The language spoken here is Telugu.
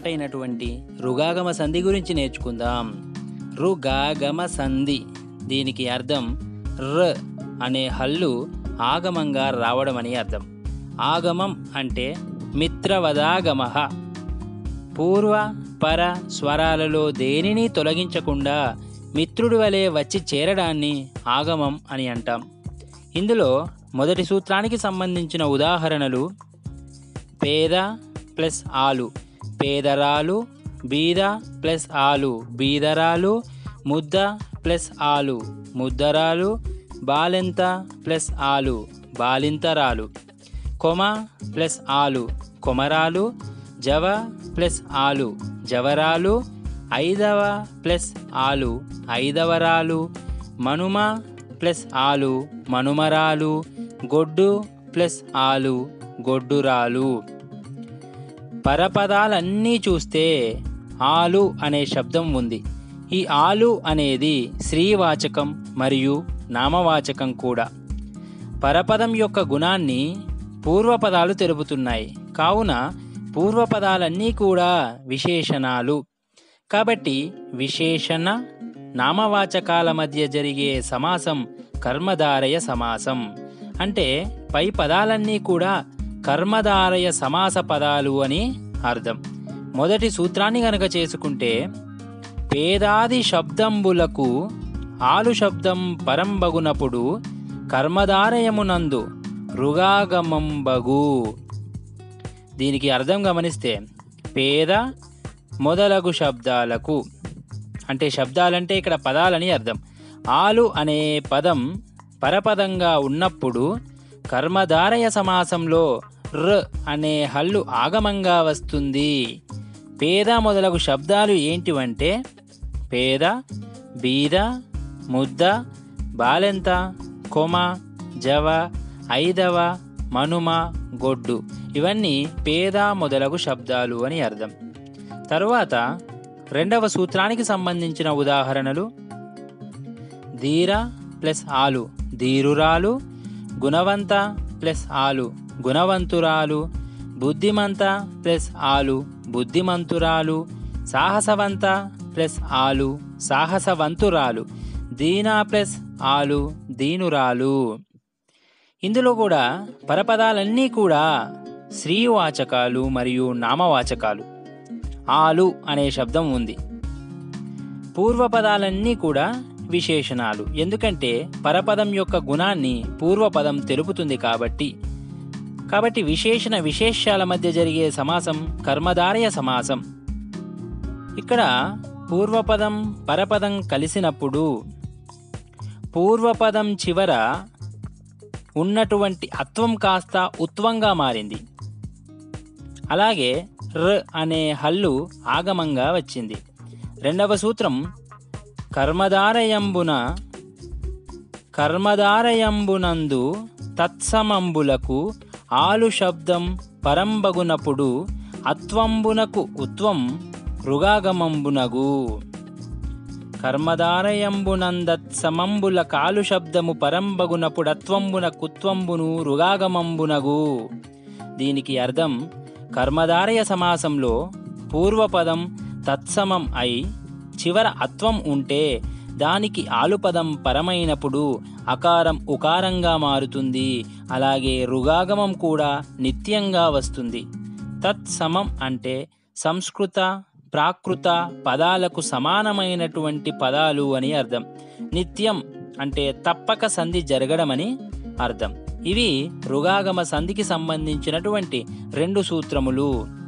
ఒకటైనటువంటి రుగాగమ సంధి గురించి నేర్చుకుందాం రుగాగమ సంధి దీనికి అర్థం ర అనే హల్లు ఆగమంగా రావడం అని అర్థం ఆగమం అంటే మిత్రవదాగమ పూర్వ పర స్వరాలలో దేనిని తొలగించకుండా మిత్రుడి వలె వచ్చి చేరడాన్ని ఆగమం అని అంటాం ఇందులో మొదటి సూత్రానికి సంబంధించిన ఉదాహరణలు పేద ప్లస్ ఆలు పేదరాలు బీద ప్లస్ ఆలు బీదరాలు ముద్ద ప్లస్ ఆలు ముద్దరాలు బాలెంత ప్లస్ ఆలు బాలింతరాలు కొమ ప్లస్ ఆలు కొమరాలు జవ ప్లస్ ఆలు జవరాలు ఐదవ ప్లస్ ఆలు ఐదవరాలు మనుమ ప్లస్ ఆలు మనుమరాలు గొడ్డు ప్లస్ ఆలు గొడ్డురాలు పరపదాలన్నీ చూస్తే ఆలు అనే శబ్దం ఉంది ఈ ఆలు అనేది స్త్రీవాచకం మరియు నామవాచకం కూడా పరపదం యొక్క గుణాన్ని పూర్వపదాలు తెలుపుతున్నాయి కావున పూర్వపదాలన్నీ కూడా విశేషణాలు కాబట్టి విశేషణ నామవాచకాల మధ్య జరిగే సమాసం కర్మధారయ సమాసం అంటే పై పదాలన్నీ కూడా కర్మధారయ సమాస పదాలు అని అర్థం మొదటి సూత్రాన్ని గనక చేసుకుంటే పేదాది శబ్దంబులకు ఆలు శబ్దం పరంబగునప్పుడు కర్మధారయమునందు రుగాగమంబగు దీనికి అర్థం గమనిస్తే పేద మొదలగు శబ్దాలకు అంటే శబ్దాలంటే ఇక్కడ పదాలని అర్థం ఆలు అనే పదం పరపదంగా ఉన్నప్పుడు కర్మధారయ సమాసంలో ర్ అనే హల్లు ఆగమంగా వస్తుంది పేద మొదలగు శబ్దాలు ఏంటివంటే పేద బీద ముద్ద బాలెంత కొమ జవ ఐదవ మనుమ గొడ్డు ఇవన్నీ పేద మొదలగు శబ్దాలు అని అర్థం తరువాత రెండవ సూత్రానికి సంబంధించిన ఉదాహరణలు ధీర ప్లస్ ఆలు ధీరురాలు గుణవంత ప్లస్ ఆలు గుణవంతురాలు బుద్ధిమంత ప్లస్ ఆలు బుద్ధిమంతురాలు సాహసవంత ప్లస్ ఆలు సాహసవంతురాలు దీనా ప్లస్ ఆలు దీనురాలు ఇందులో కూడా పరపదాలన్నీ కూడా స్త్రీవాచకాలు మరియు నామవాచకాలు ఆలు అనే శబ్దం ఉంది పూర్వపదాలన్నీ కూడా విశేషణాలు ఎందుకంటే పరపదం యొక్క గుణాన్ని పూర్వపదం తెలుపుతుంది కాబట్టి కాబట్టి విశేషణ విశేషాల మధ్య జరిగే సమాసం కర్మధారయ సమాసం ఇక్కడ పూర్వపదం పరపదం కలిసినప్పుడు పూర్వపదం చివర ఉన్నటువంటి అత్వం కాస్త ఉత్వంగా మారింది అలాగే ర్ అనే హల్లు ఆగమంగా వచ్చింది రెండవ సూత్రం కర్మధారయంబున కర్మధారయంబునందు తత్సమంబులకు ఆలు శబ్దం పరంబగునప్పుడు అత్వంబునకు ఉత్వం రుగాగమంబునగు కర్మధారయంబునందత్సమంబుల కాలు శబ్దము పరంబగునప్పుడు అత్వంబున కుత్వంబును రుగాగమంబునగు దీనికి అర్థం కర్మధారయ సమాసంలో పూర్వపదం తత్సమం అయి చివర అత్వం ఉంటే దానికి ఆలుపదం పరమైనప్పుడు అకారం ఉకారంగా మారుతుంది అలాగే రుగాగమం కూడా నిత్యంగా వస్తుంది తత్సమం అంటే సంస్కృత ప్రాకృత పదాలకు సమానమైనటువంటి పదాలు అని అర్థం నిత్యం అంటే తప్పక సంధి జరగడమని అర్థం ఇవి రుగాగమ సంధికి సంబంధించినటువంటి రెండు సూత్రములు